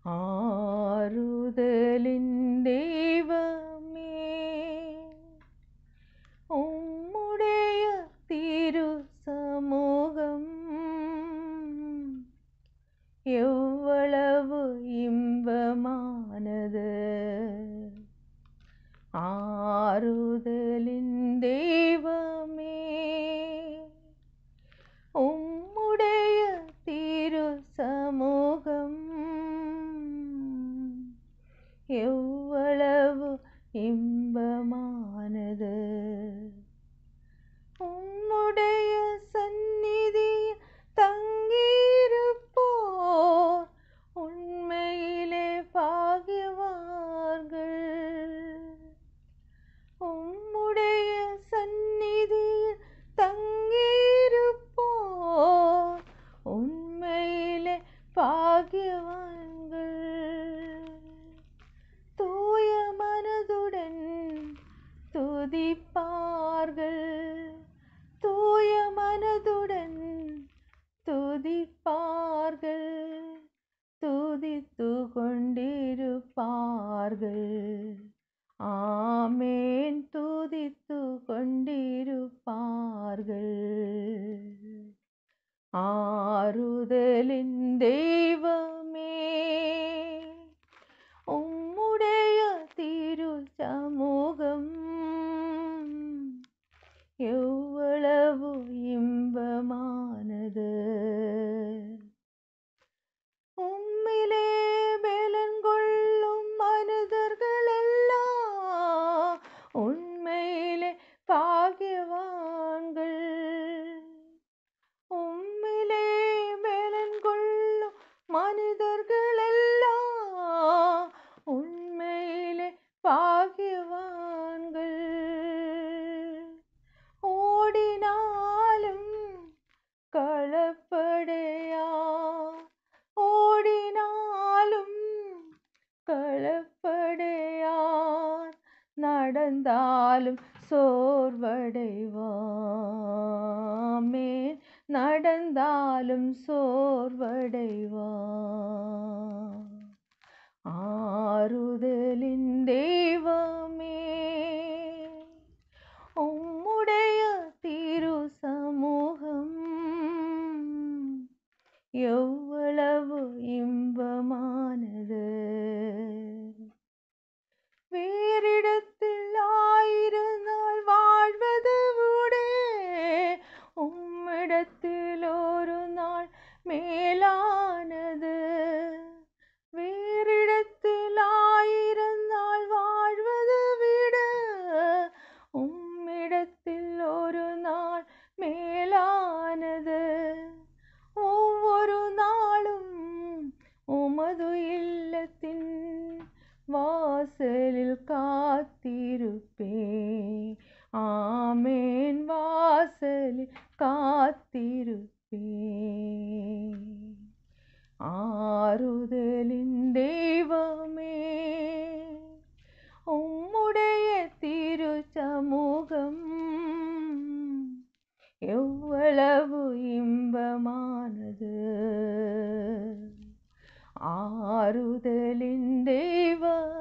ஆறுதலின் தெய்வமே உம்முடைய திரு சமூகம் எவ்வளவு இன்பமானது ஆறுதலின் தெய்வமே உம்முடைய திரு சமூகம் எவ்வளவு இன்பமானது உம்முடைய சந்நிதியில் தங்கியிருப்போர் உண்மையிலே பாகியவார்கள் உம்முடைய சந்நிதியில் தங்கியிருப்போர் உண்மையிலே பாகியவான்கள் தூய மனதுடன் துதிப்பார்கள் தூய மனதுடன் துதிப்பார்கள் துதித்து கொண்டிருப்பார்கள் ஆமேன் துதித்து கொண்டிருப்பார்கள் ஆறுதலின் தெய்வமே உம்முடைய திரு சமூகம் எவ்வளவு இன்பமானது உம்மிலே பலன் கொள்ளும் மனிதர்கள் எல்லாம் உண்மையிலே பாகியவான்கள் உம்மிலே பலன் கொள்ளும் மனிதர்கள் எல்லாம் உண்மையிலே பாகியவான்கள் ஓடினாலும் களப்படையா ஓடினாலும் களப்படையார் நடந்தாலும் சோர்வடைவாமே நடந்தாலும் சோர்வடைவார் ஆறுதலின் தெய்வமே உம்முடைய திரு சமூகம் எவ்வளவு இன்பமானது வேறிடத்தில் ஆயிரம் நாள் வாழ்வது விட உம்மிடத்தில் ஒரு நாள் மேலானது வேறிடத்தில் ஆயிரம் நாள் வாழ்வது விட உம்மிடத்தில் ஒரு நாள் மேலானது ஒவ்வொரு நாளும் உமது இல்லத்தின் வாசலில் காத்திருப்பேன் ஆமேன் வாசலில் காத்திருப்பேன் ஆறுதலின் தெய்வமே உம்முடைய திரு சமூகம் எவ்வளவு இன்பமானது ஆறுதலின் தெய்வமே